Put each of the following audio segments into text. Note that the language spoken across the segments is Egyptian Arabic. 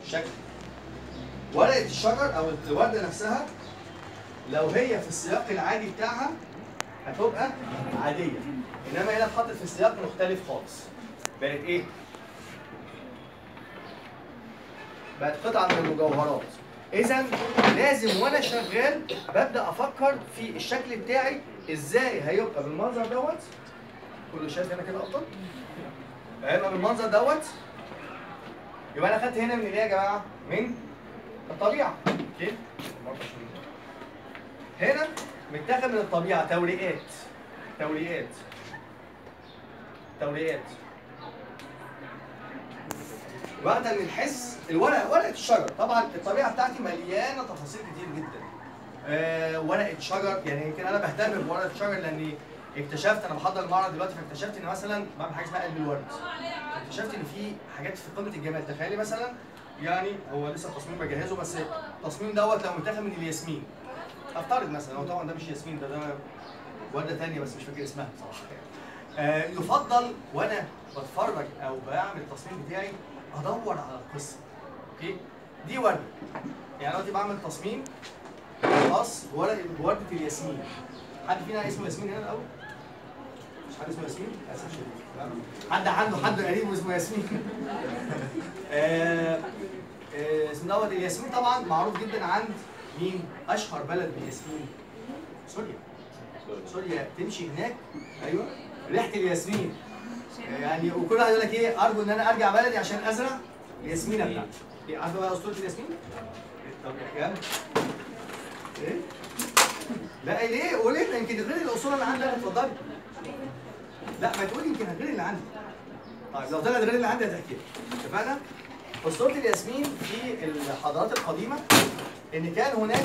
شكل ورقه الشجر او الورده نفسها لو هي في السياق العادي بتاعها هتبقى عاديه انما هنا اتحطت في سياق مختلف خالص بقت ايه؟ بقت قطعه من المجوهرات اذا لازم وانا شغال ببدا افكر في الشكل بتاعي ازاي هيبقى بالمنظر دوت كله شايف هنا كده افضل هيبقى بالمنظر دوت يبقى انا خدت هنا من ايه يا جماعه من الطبيعه اوكي هنا متاخد من الطبيعه توريقات توريقات توريقات وقت من الحس الورقه ورقه الشجر طبعا الطبيعه بتاعتي مليانه تفاصيل كتير جدا آه ورقه شجر يعني يمكن انا بهتم بورقه الشجر لاني اكتشفت انا بحضر المعرض دلوقتي فاكتشفت ان مثلا بعمل حاجه اسمها قلب الورد اكتشفت ان في حاجات في قمه الجمال تخيلي مثلا يعني هو لسه التصميم بجهزه بس التصميم دوت لو متاخد من الياسمين افترض مثلا هو طبعا ده مش ياسمين ده ده ورده ثانيه بس مش فاكر اسمها بصراحه آه يفضل وانا بتفرج او بعمل التصميم بتاعي ادور على القصه اوكي دي ورده يعني دلوقتي بعمل تصميم خاص بورق بورده الياسمين حد فينا اسمه ياسمين هنا الاول؟ مش حد اسمه ياسمين؟ للاسف شديد تمام؟ حد عنده حد قريب اسمه ياسمين آه، آه، اسمه دوت الياسمين طبعا معروف جدا عند مين؟ اشهر بلد بالياسمين سوريا سوريا تمشي هناك ايوه ريحه الياسمين يعني وكل واحد يقول لك ايه ارجو ان انا ارجع بلدي عشان ازرع الياسمينه بتاعتي إيه، عارفه بقى اسطوره الياسمين؟ طب يا ايه؟ لا ليه؟ قولي لنا يمكن غير الاصول اللي عندك اتفضلي. لا ما تقولي يمكن غير اللي عندي. طيب لو طلعت غير اللي عندي هتحكي لي. اتفقنا؟ اسطوره الياسمين في الحضارات القديمه ان كان هناك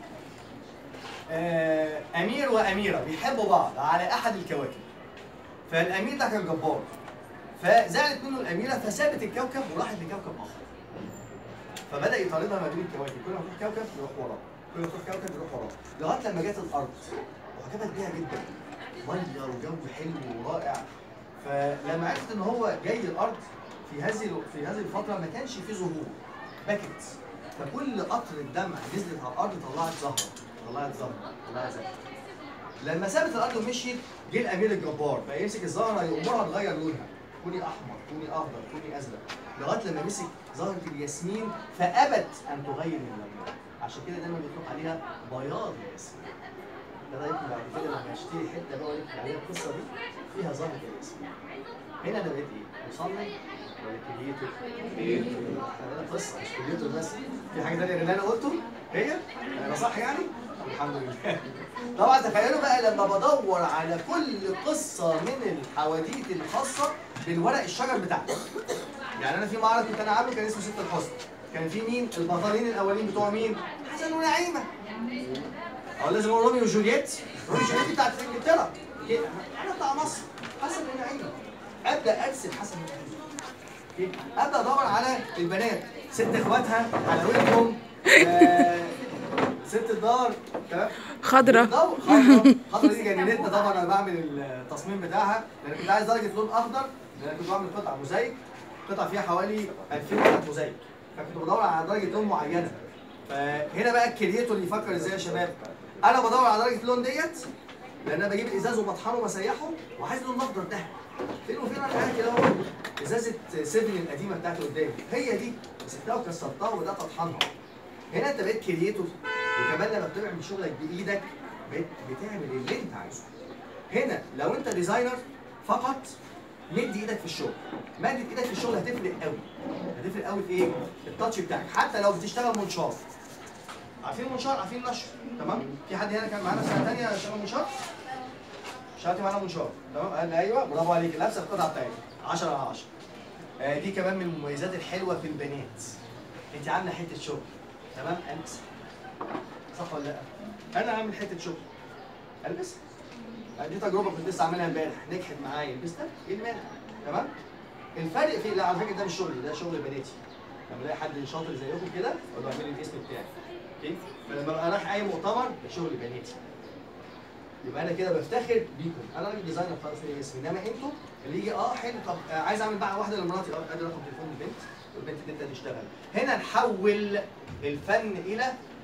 آه، امير واميره بيحبوا بعض على احد الكواكب. فالامير ده كان جبار. فزعلت منه الاميره فسابت الكوكب وراحت لكوكب اخر. فبدا يطاردها ما بين الكواكب، كل ما تروح كوكب يروح وراه. كل ما تروح كوكب يروح وراه لغايه لما جت الارض وعجبت بيها جدا ميه وجو حلو ورائع فلما عرفت ان هو جاي الارض في هذه في هذه الفتره ما كانش في ظهور بكت فكل قطر الدمع نزلت على الارض طلعت زهره طلعت زهره طلعت زهره لما سابت الارض ومشيت جه الامير الجبار فيمسك الزهره يامرها تغير لونها كوني احمر كوني اخضر كوني ازرق لغايه لما مسك زهره الياسمين فابت ان تغير من لونها عشان كده دايما بيطلق عليها بياض الياسمين ده يمكن بعد كده لما اشتري حته بقى واقول عليها القصه دي فيها زهره الياسمين هنا انا بقيت ايه؟ مصمم ولا كرييتور؟ كرييتور ده قصه مش كرييتور بس في حاجه ثانيه غير اللي انا قلته هي انا صح يعني؟ الحمد لله طبعا تخيلوا بقى لما بدور على كل قصه من الحواديت الخاصه بالورق الشجر بتاعتي يعني انا في معرض كنت انا عامله كان اسمه ست الحسن كان في مين البطلين الاولين بتوع مين حسن ونعيمه او لازم اقول روميو وجولييت روميو وجولييت دي بتاعت انجلترا إيه؟ انا بتاع مصر حسن ونعيمه ابدا ارسم حسن ونعيمه إيه؟ ابدا ادور على البنات ست اخواتها حلاوتهم آه ست الدار تمام خضرة خضرة خضرة خضرة دي جننتنا طبعا انا بعمل التصميم بتاعها لان كنت عايز درجه لون اخضر لان أنا كنت بعمل قطعه موزايك قطعه فيها حوالي 2000 قطعه موزايك فكنت بدور على درجه لون معينه فهنا بقى الكرييتور يفكر ازاي يا شباب انا بدور على درجه اللون ديت لان انا بجيب الازاز وبطحنه وبسيحه وعايز لون اخضر ده فين وفين انا قاعد كده اهو ازازه سيفن القديمه بتاعتي قدامي هي دي مسكتها وكسرتها وبدات اطحنها هنا انت بقيت كرييتور وكمان لما بتعمل شغلك بايدك بقيت بتعمل اللي انت عايزه هنا لو انت ديزاينر فقط مد ايدك في الشغل مد ايدك في الشغل هتفرق قوي هتفرق قوي في ايه التاتش بتاعك حتى لو بتشتغل منشار عارفين منشار عارفين نشر تمام في حد هنا كان معانا سنه ثانيه شغال منشار شغلتي معانا منشار تمام قال لي ايوه برافو عليك نفس القطعه بتاعتي 10 على 10 آه دي كمان من المميزات الحلوه في البنات انت عامله حته شغل تمام البس صح ولا لا انا عامل حته شغل البس دي تجربه كنت لسه عاملها امبارح نجحت معايا لبستها ايه المانع تمام الفرق في لا على فكره ده مش شغلي ده شغل بناتي لما الاقي حد شاطر زيكم كده اقول له اعمل لي الاسم بتاعي اوكي فلما ابقى رايح اي مؤتمر ده شغل بناتي يبقى انا كده بفتخر بيكم انا راجل ديزاينر خلاص ليا اسمي انما انتوا اللي يجي اه حلو طب آه، عايز اعمل بقى واحده لمراتي اه ادي رقم تليفون البنت والبنت تبدا تشتغل هنا نحول الفن الى